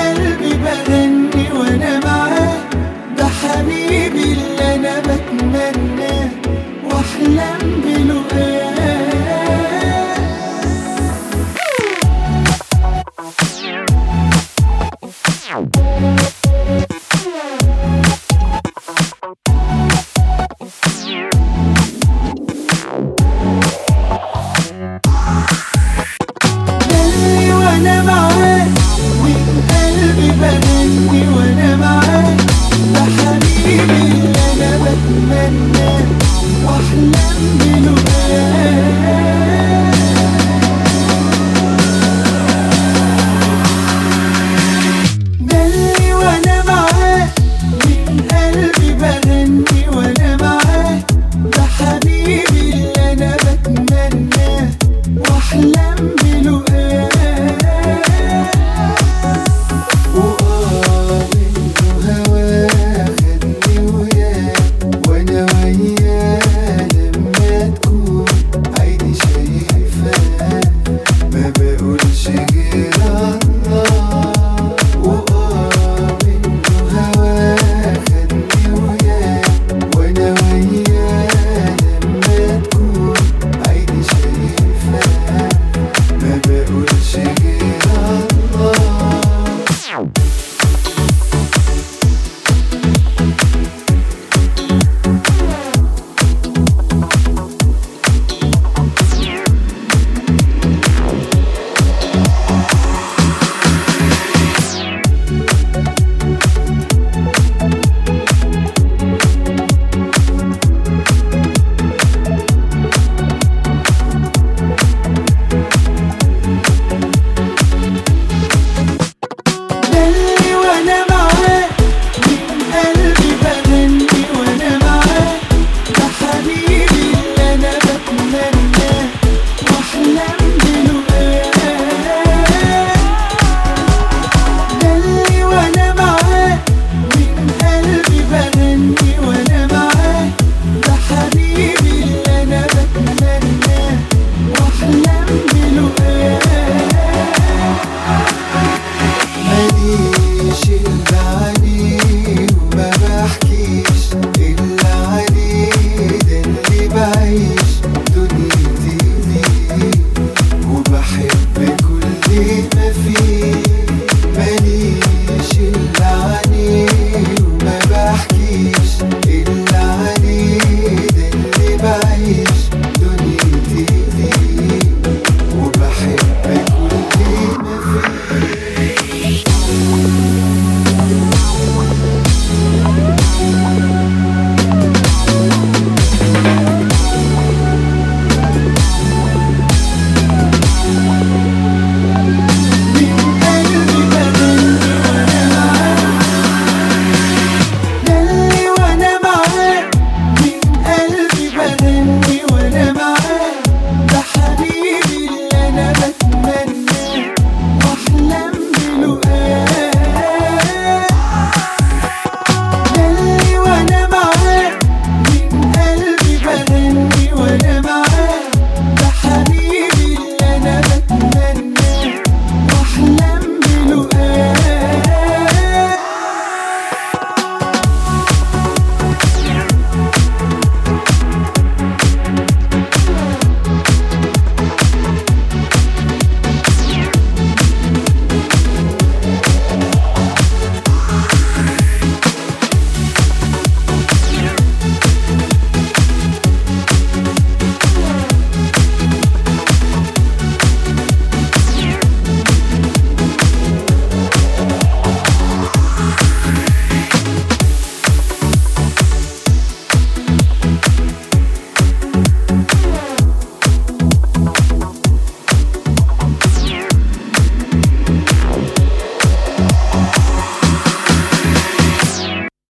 قلبي بغني وانا معاه ده حبيبي اللي انا بتمناه واحلم بلقاه قلبي وانا معاه من قلبي بغني وانا معاه ده حبيبي اللي انا بتمناه واحلم بلقاه قلبي وانا معاه من قلبي بغني وانا معاه ده حبيبي اللي انا بتمناه واحلم بلقاه وآه منه هواه خدني وياه وانا وياه لما تكون عيني شايفاه ما بقولش غير